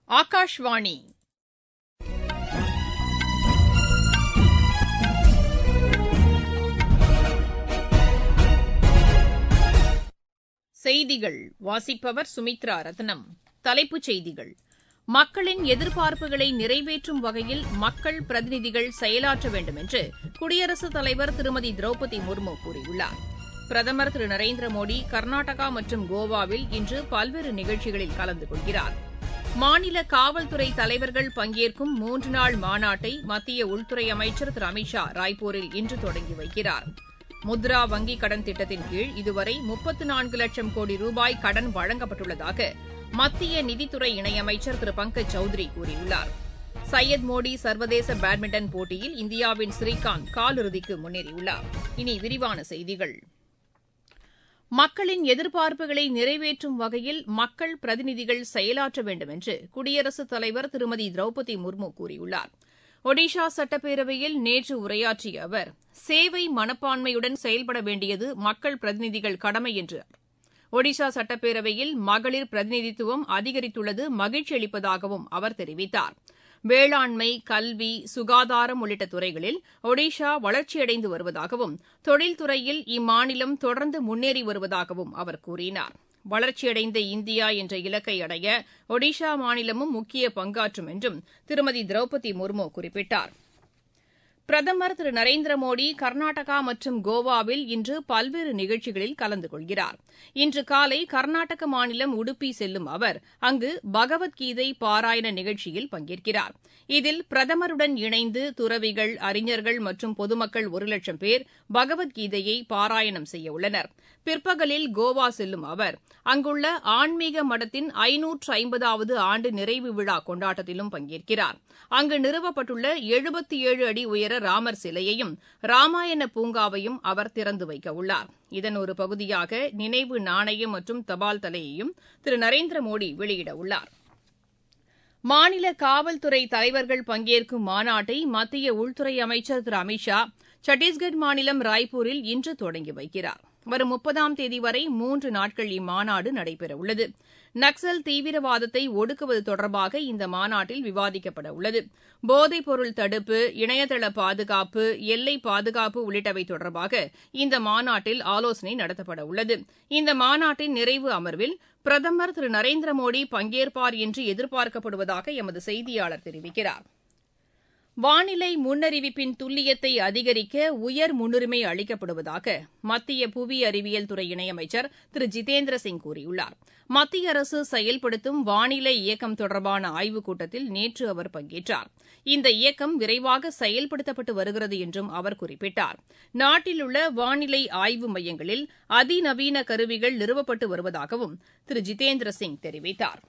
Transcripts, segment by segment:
ஆகாஷ்வாணி செய்திகள் வாசிப்பவர் சுமித்ரா ரத்னம் தலைப்புச் செய்திகள் மக்களின் எதிர்பார்ப்புகளை நிறைவேற்றும் வகையில் மக்கள் பிரதிநிதிகள் செயலாற்ற வேண்டும் என்று குடியரசுத் தலைவர் திருமதி திரௌபதி முர்மு கூறியுள்ளார் பிரதமர் திரு நரேந்திர மோடி கர்நாடகா மற்றும் கோவாவில் இன்று பல்வேறு நிகழ்ச்சிகளில் கலந்து கொள்கிறார் மாநில காவல்துறை தலைவர்கள் பங்கேற்கும் மூன்று நாள் மாநாட்டை மத்திய உள்துறை அமைச்சர் திரு அமித் ஷா ராய்ப்பூரில் இன்று தொடங்கி வைக்கிறார் முத்ரா வங்கிக் கடன் திட்டத்தின் கீழ் இதுவரை முப்பத்து நான்கு லட்சம் கோடி ரூபாய் கடன் வழங்கப்பட்டுள்ளதாக மத்திய நிதித்துறை இணையமைச்சர் திரு பங்கஜ் சௌத்ரி கூறியுள்ளார் சையத் மோடி சர்வதேச பேட்மிண்டன் போட்டியில் இந்தியாவின் ஸ்ரீகாந்த் காலிறுதிக்கு முன்னேறியுள்ளார் இனி விரிவான செய்திகள் மக்களின் எதிர்பார்ப்புகளை நிறைவேற்றும் வகையில் மக்கள் பிரதிநிதிகள் செயலாற்ற வேண்டும் என்று குடியரசுத் தலைவர் திருமதி திரௌபதி முர்மு கூறியுள்ளார் ஒடிஷா சட்டப்பேரவையில் நேற்று உரையாற்றிய அவர் சேவை மனப்பான்மையுடன் செயல்பட வேண்டியது மக்கள் பிரதிநிதிகள் கடமை என்றார் ஒடிஷா சட்டப்பேரவையில் மகளிர் பிரதிநிதித்துவம் அதிகரித்துள்ளது மகிழ்ச்சி அளிப்பதாகவும் அவர் தெரிவித்தார் வேளாண்மை கல்வி சுகாதாரம் உள்ளிட்ட துறைகளில் ஒடிஷா வளர்ச்சியடைந்து வருவதாகவும் தொழில்துறையில் இம்மாநிலம் தொடர்ந்து முன்னேறி வருவதாகவும் அவர் கூறினார் வளர்ச்சியடைந்த இந்தியா என்ற இலக்கை அடைய ஒடிஷா மாநிலமும் முக்கிய பங்காற்றும் என்றும் திருமதி திரௌபதி முர்மு குறிப்பிட்டார் பிரதமர் திரு நரேந்திர மோடி கர்நாடகா மற்றும் கோவாவில் இன்று பல்வேறு நிகழ்ச்சிகளில் கலந்து கொள்கிறார் இன்று காலை கர்நாடக மாநிலம் உடுப்பி செல்லும் அவர் அங்கு பகவத்கீதை பாராயண நிகழ்ச்சியில் பங்கேற்கிறார் இதில் பிரதமருடன் இணைந்து துறவிகள் அறிஞர்கள் மற்றும் பொதுமக்கள் ஒரு லட்சம் பேர் பகவத்கீதையை பாராயணம் செய்யவுள்ளனர் பிற்பகலில் கோவா செல்லும் அவர் அங்குள்ள ஆன்மீக மடத்தின் ஐநூற்று ஐம்பதாவது ஆண்டு நிறைவு விழா கொண்டாட்டத்திலும் பங்கேற்கிறார் அங்கு நிறுவப்பட்டுள்ள எழுபத்தி ஏழு அடி உயர ராமர் சிலையையும் ராமாயண பூங்காவையும் அவர் திறந்து வைக்க உள்ளார் இதன் ஒரு பகுதியாக நினைவு நாணயம் மற்றும் தபால் தலையையும் திரு நரேந்திர மோடி வெளியிட உள்ளார் மாநில காவல்துறை தலைவர்கள் பங்கேற்கும் மாநாட்டை மத்திய உள்துறை அமைச்சர் திரு அமித் ஷா சத்தீஸ்கர் மாநிலம் ராய்ப்பூரில் இன்று தொடங்கி வைக்கிறார் வரும் முப்பதாம் தேதி வரை மூன்று நாட்கள் இம்மாநாடு நடைபெறவுள்ளது நக்சல் தீவிரவாதத்தை ஒடுக்குவது தொடர்பாக இந்த மாநாட்டில் விவாதிக்கப்பட உள்ளது போதைப் பொருள் தடுப்பு இணையதள பாதுகாப்பு எல்லை பாதுகாப்பு உள்ளிட்டவை தொடர்பாக இந்த மாநாட்டில் ஆலோசனை நடத்தப்பட உள்ளது இந்த மாநாட்டின் நிறைவு அமர்வில் பிரதமர் திரு நரேந்திர மோடி பங்கேற்பார் என்று எதிர்பார்க்கப்படுவதாக எமது செய்தியாளர் தெரிவிக்கிறார் வானிலை முன்னறிவிப்பின் துல்லியத்தை அதிகரிக்க உயர் முன்னுரிமை அளிக்கப்படுவதாக மத்திய புவி அறிவியல் துறை இணையமைச்சர் திரு ஜிதேந்திர சிங் கூறியுள்ளார் மத்திய அரசு செயல்படுத்தும் வானிலை இயக்கம் தொடர்பான ஆய்வுக் கூட்டத்தில் நேற்று அவர் பங்கேற்றார் இந்த இயக்கம் விரைவாக செயல்படுத்தப்பட்டு வருகிறது என்றும் அவர் குறிப்பிட்டார் நாட்டில் உள்ள வானிலை ஆய்வு மையங்களில் அதிநவீன கருவிகள் நிறுவப்பட்டு வருவதாகவும் திரு ஜிதேந்திர சிங் தெரிவித்தாா்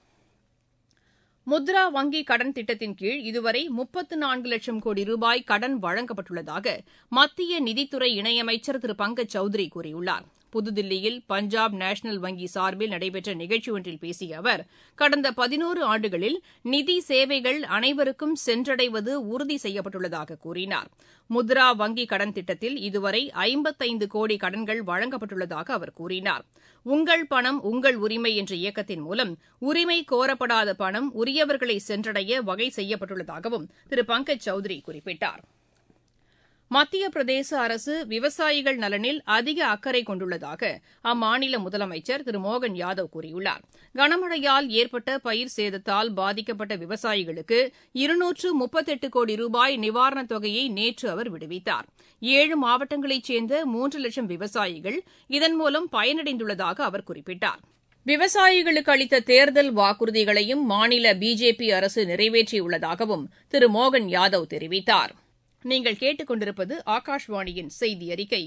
முத்ரா வங்கி கடன் திட்டத்தின் கீழ் இதுவரை முப்பத்து நான்கு லட்சம் கோடி ரூபாய் கடன் வழங்கப்பட்டுள்ளதாக மத்திய நிதித்துறை இணையமைச்சர் திரு பங்கஜ் சௌத்ரி கூறியுள்ளார் புதுதில்லியில் பஞ்சாப் நேஷனல் வங்கி சார்பில் நடைபெற்ற நிகழ்ச்சி ஒன்றில் பேசிய அவர் கடந்த பதினோரு ஆண்டுகளில் நிதி சேவைகள் அனைவருக்கும் சென்றடைவது உறுதி செய்யப்பட்டுள்ளதாக கூறினார் முத்ரா வங்கி கடன் திட்டத்தில் இதுவரை ஐம்பத்தைந்து கோடி கடன்கள் வழங்கப்பட்டுள்ளதாக அவர் கூறினார் உங்கள் பணம் உங்கள் உரிமை என்ற இயக்கத்தின் மூலம் உரிமை கோரப்படாத பணம் உரியவர்களை சென்றடைய வகை செய்யப்பட்டுள்ளதாகவும் திரு பங்கஜ் சௌத்ரி குறிப்பிட்டார் மத்திய பிரதேச அரசு விவசாயிகள் நலனில் அதிக அக்கறை கொண்டுள்ளதாக அம்மாநில முதலமைச்சர் திரு மோகன் யாதவ் கூறியுள்ளார் கனமழையால் ஏற்பட்ட பயிர் சேதத்தால் பாதிக்கப்பட்ட விவசாயிகளுக்கு இருநூற்று முப்பத்தெட்டு கோடி ரூபாய் நிவாரணத் தொகையை நேற்று அவர் விடுவித்தார் ஏழு மாவட்டங்களைச் சேர்ந்த மூன்று லட்சம் விவசாயிகள் இதன் மூலம் பயனடைந்துள்ளதாக அவர் குறிப்பிட்டார் விவசாயிகளுக்கு அளித்த தேர்தல் வாக்குறுதிகளையும் மாநில பிஜேபி அரசு நிறைவேற்றியுள்ளதாகவும் திரு மோகன் யாதவ் தெரிவித்தாா் நீங்கள் கேட்டுக்கொண்டிருப்பது ஆகாஷ்வாணியின் செய்தி அறிக்கை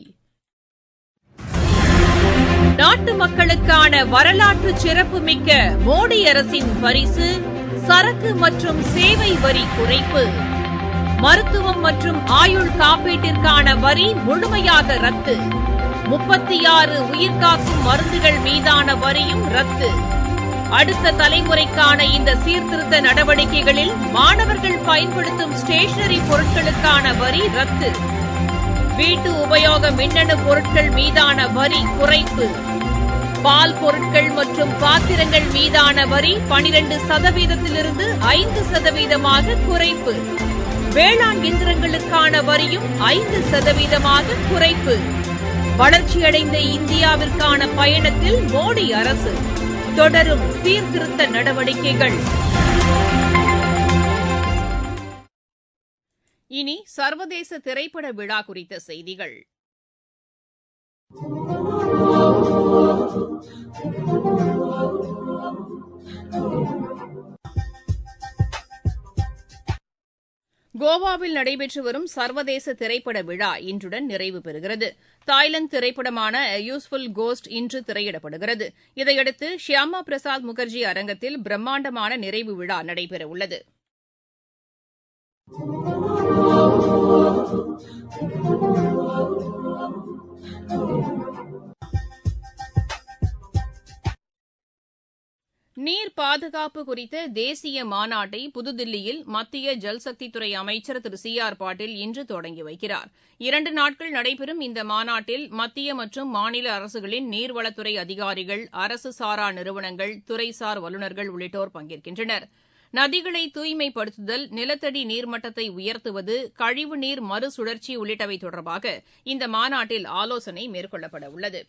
நாட்டு மக்களுக்கான வரலாற்று சிறப்புமிக்க மோடி அரசின் பரிசு சரக்கு மற்றும் சேவை வரி குறைப்பு மருத்துவம் மற்றும் ஆயுள் காப்பீட்டிற்கான வரி முழுமையாக ரத்து முப்பத்தி ஆறு உயிர்காக்கும் மருந்துகள் மீதான வரியும் ரத்து அடுத்த தலைமுறைக்கான இந்த சீர்திருத்த நடவடிக்கைகளில் மாணவர்கள் பயன்படுத்தும் ஸ்டேஷனரி பொருட்களுக்கான வரி ரத்து வீட்டு உபயோக மின்னணு பொருட்கள் மீதான வரி குறைப்பு பால் பொருட்கள் மற்றும் பாத்திரங்கள் மீதான வரி பனிரண்டு சதவீதத்திலிருந்து ஐந்து சதவீதமாக குறைப்பு வேளாண் இயந்திரங்களுக்கான வரியும் ஐந்து சதவீதமாக குறைப்பு வளர்ச்சியடைந்த இந்தியாவிற்கான பயணத்தில் மோடி அரசு தொடரும் சீர்திருத்த நடவடிக்கைகள் இனி சர்வதேச திரைப்பட விழா குறித்த செய்திகள் கோவாவில் நடைபெற்று வரும் சர்வதேச திரைப்பட விழா இன்றுடன் நிறைவு பெறுகிறது தாய்லாந்து திரைப்படமான யூஸ்ஃபுல் கோஸ்ட் இன்று திரையிடப்படுகிறது இதையடுத்து ஷியாமா பிரசாத் முகர்ஜி அரங்கத்தில் பிரம்மாண்டமான நிறைவு விழா நடைபெறவுள்ளது நீர் பாதுகாப்பு குறித்த தேசிய மாநாட்டை புதுதில்லியில் மத்திய ஜல்சக்தித்துறை அமைச்சர் திரு சி ஆர் பாட்டீல் இன்று தொடங்கி வைக்கிறார் இரண்டு நாட்கள் நடைபெறும் இந்த மாநாட்டில் மத்திய மற்றும் மாநில அரசுகளின் நீர்வளத்துறை அதிகாரிகள் அரசு சாரா நிறுவனங்கள் துறைசார் வல்லுநர்கள் உள்ளிட்டோர் பங்கேற்கின்றனர் நதிகளை தூய்மைப்படுத்துதல் நிலத்தடி நீர்மட்டத்தை உயர்த்துவது கழிவுநீர் மறுசுழற்சி உள்ளிட்டவை தொடர்பாக இந்த மாநாட்டில் ஆலோசனை மேற்கொள்ளப்பட உள்ளது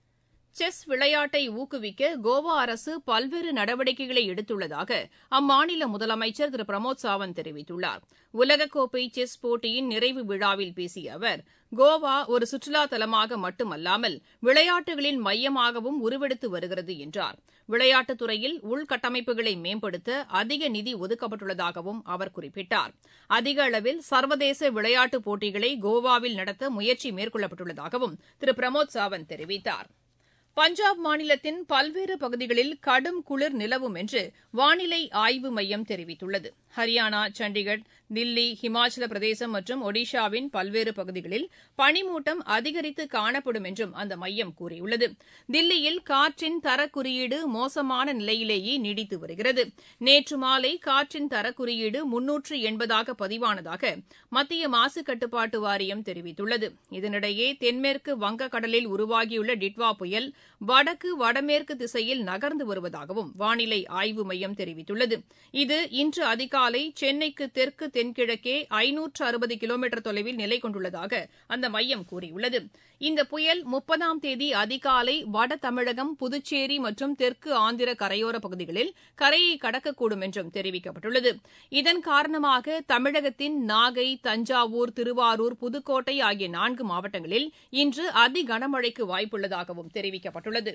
செஸ் விளையாட்டை ஊக்குவிக்க கோவா அரசு பல்வேறு நடவடிக்கைகளை எடுத்துள்ளதாக அம்மாநில முதலமைச்சர் திரு பிரமோத் சாவந்த் தெரிவித்துள்ளார் உலகக்கோப்பை செஸ் போட்டியின் நிறைவு விழாவில் பேசிய அவர் கோவா ஒரு சுற்றுலா தலமாக மட்டுமல்லாமல் விளையாட்டுகளின் மையமாகவும் உருவெடுத்து வருகிறது என்றார் விளையாட்டுத் துறையில் உள்கட்டமைப்புகளை மேம்படுத்த அதிக நிதி ஒதுக்கப்பட்டுள்ளதாகவும் அவர் குறிப்பிட்டார் அதிக அளவில் சர்வதேச விளையாட்டுப் போட்டிகளை கோவாவில் நடத்த முயற்சி மேற்கொள்ளப்பட்டுள்ளதாகவும் திரு பிரமோத் சாவந்த் தெரிவித்தார் பஞ்சாப் மாநிலத்தின் பல்வேறு பகுதிகளில் கடும் குளிர் நிலவும் என்று வானிலை ஆய்வு மையம் தெரிவித்துள்ளது ஹரியானா சண்டிகர் தில்லி ஹிமாச்சல பிரதேசம் மற்றும் ஒடிஷாவின் பல்வேறு பகுதிகளில் பனிமூட்டம் அதிகரித்து காணப்படும் என்றும் அந்த மையம் கூறியுள்ளது தில்லியில் காற்றின் தரக்குறியீடு மோசமான நிலையிலேயே நீடித்து வருகிறது நேற்று மாலை காற்றின் தரக்குறியீடு முன்னூற்று எண்பதாக பதிவானதாக மத்திய மாசு கட்டுப்பாட்டு வாரியம் தெரிவித்துள்ளது இதனிடையே தென்மேற்கு வங்கக்கடலில் உருவாகியுள்ள டிட்வா புயல் வடக்கு வடமேற்கு திசையில் நகர்ந்து வருவதாகவும் வானிலை ஆய்வு மையம் தெரிவித்துள்ளது இது இன்று அதிகாலை சென்னைக்கு தெற்கு தென்கிழக்கே ஐநூற்று அறுபது கிலோமீட்டர் தொலைவில் நிலை கொண்டுள்ளதாக அந்த மையம் கூறியுள்ளது இந்த புயல் முப்பதாம் தேதி அதிகாலை வட தமிழகம் புதுச்சேரி மற்றும் தெற்கு ஆந்திர கரையோர பகுதிகளில் கரையை கடக்கக்கூடும் என்றும் தெரிவிக்கப்பட்டுள்ளது இதன் காரணமாக தமிழகத்தின் நாகை தஞ்சாவூர் திருவாரூர் புதுக்கோட்டை ஆகிய நான்கு மாவட்டங்களில் இன்று அதி கனமழைக்கு வாய்ப்புள்ளதாகவும் தெரிவிக்கப்பட்டுள்ளது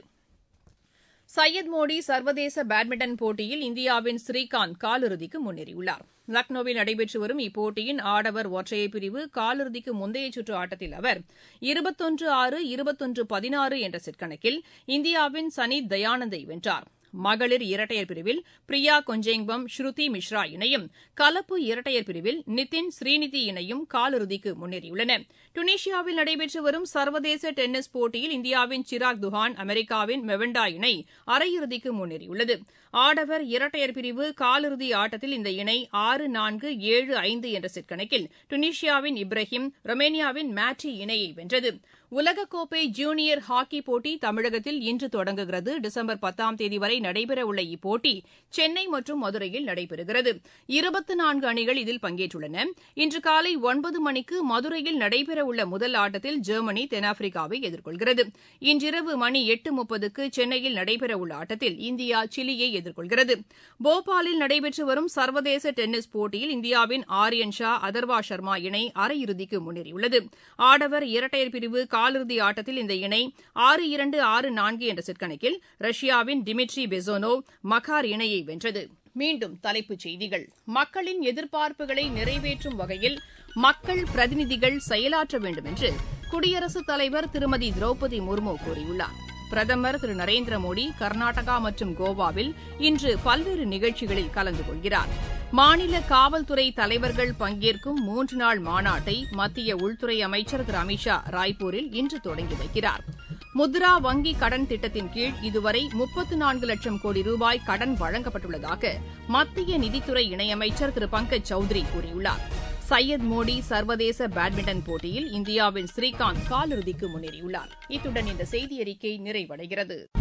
சையத் மோடி சர்வதேச பேட்மிண்டன் போட்டியில் இந்தியாவின் ஸ்ரீகாந்த் காலிறுதிக்கு முன்னேறியுள்ளார் லக்னோவில் நடைபெற்று வரும் இப்போட்டியின் ஆடவர் ஒற்றையர் பிரிவு காலிறுதிக்கு முந்தைய சுற்று ஆட்டத்தில் அவர் இருபத்தொன்று ஆறு இருபத்தொன்று பதினாறு என்ற செட் கணக்கில் இந்தியாவின் சனீத் தயானந்தை வென்றார் மகளிர் இரட்டையர் பிரிவில் பிரியா கொஞ்சேங்பம் ஸ்ருதி மிஸ்ரா இணையும் கலப்பு இரட்டையர் பிரிவில் நிதின் ஸ்ரீநிதி இணையும் காலிறுதிக்கு முன்னேறியுள்ளன டுனிஷியாவில் நடைபெற்று வரும் சர்வதேச டென்னிஸ் போட்டியில் இந்தியாவின் சிராக் துஹான் அமெரிக்காவின் மெவண்டா இணை அரையிறுதிக்கு முன்னேறியுள்ளது ஆடவர் இரட்டையர் பிரிவு காலிறுதி ஆட்டத்தில் இந்த இணை ஆறு நான்கு ஏழு ஐந்து என்ற செட் கணக்கில் டுனிஷியாவின் இப்ராஹிம் ரொமேனியாவின் மேட்டி இணையை வென்றது உலகக்கோப்பை ஜூனியர் ஹாக்கி போட்டி தமிழகத்தில் இன்று தொடங்குகிறது டிசம்பர் பத்தாம் தேதி வரை நடைபெறவுள்ள இப்போட்டி சென்னை மற்றும் மதுரையில் நடைபெறுகிறது இருபத்தி நான்கு அணிகள் இதில் பங்கேற்றுள்ளன இன்று காலை ஒன்பது மணிக்கு மதுரையில் நடைபெறவுள்ள முதல் ஆட்டத்தில் ஜெர்மனி தென்னாப்பிரிக்காவை எதிர்கொள்கிறது இன்றிரவு மணி எட்டு முப்பதுக்கு சென்னையில் நடைபெறவுள்ள ஆட்டத்தில் இந்தியா சிலியை எதிர்கொள்கிறது போபாலில் நடைபெற்று வரும் சர்வதேச டென்னிஸ் போட்டியில் இந்தியாவின் ஆரியன் ஷா அதர்வா சர்மா இணை அரையிறுதிக்கு முன்னேறியுள்ளது ஆடவர் இரட்டையர் பிரிவு காலிறுதி ஆட்டத்தில் இந்த இணை ஆறு இரண்டு ஆறு நான்கு என்ற செட் கணக்கில் ரஷ்யாவின் டிமிட்ரி பெசோனோவ் மகார் இணையை வென்றது மீண்டும் தலைப்புச் செய்திகள் மக்களின் எதிர்பார்ப்புகளை நிறைவேற்றும் வகையில் மக்கள் பிரதிநிதிகள் செயலாற்ற வேண்டும் என்று குடியரசுத் தலைவர் திருமதி திரௌபதி முர்மு கூறியுள்ளார் பிரதமர் திரு நரேந்திர மோடி கர்நாடகா மற்றும் கோவாவில் இன்று பல்வேறு நிகழ்ச்சிகளில் கலந்து கொள்கிறார் மாநில காவல்துறை தலைவர்கள் பங்கேற்கும் மூன்று நாள் மாநாட்டை மத்திய உள்துறை அமைச்சர் திரு அமித்ஷா ராய்ப்பூரில் இன்று தொடங்கி வைக்கிறார் முத்ரா வங்கி கடன் திட்டத்தின் கீழ் இதுவரை முப்பத்து நான்கு லட்சம் கோடி ரூபாய் கடன் வழங்கப்பட்டுள்ளதாக மத்திய நிதித்துறை இணையமைச்சர் திரு பங்கஜ் சௌத்ரி கூறியுள்ளார் சையத் மோடி சர்வதேச பேட்மிண்டன் போட்டியில் இந்தியாவின் ஸ்ரீகாந்த் காலிறுதிக்கு முன்னேறியுள்ளார் இத்துடன் இந்த செய்தியறிக்கை நிறைவடைகிறது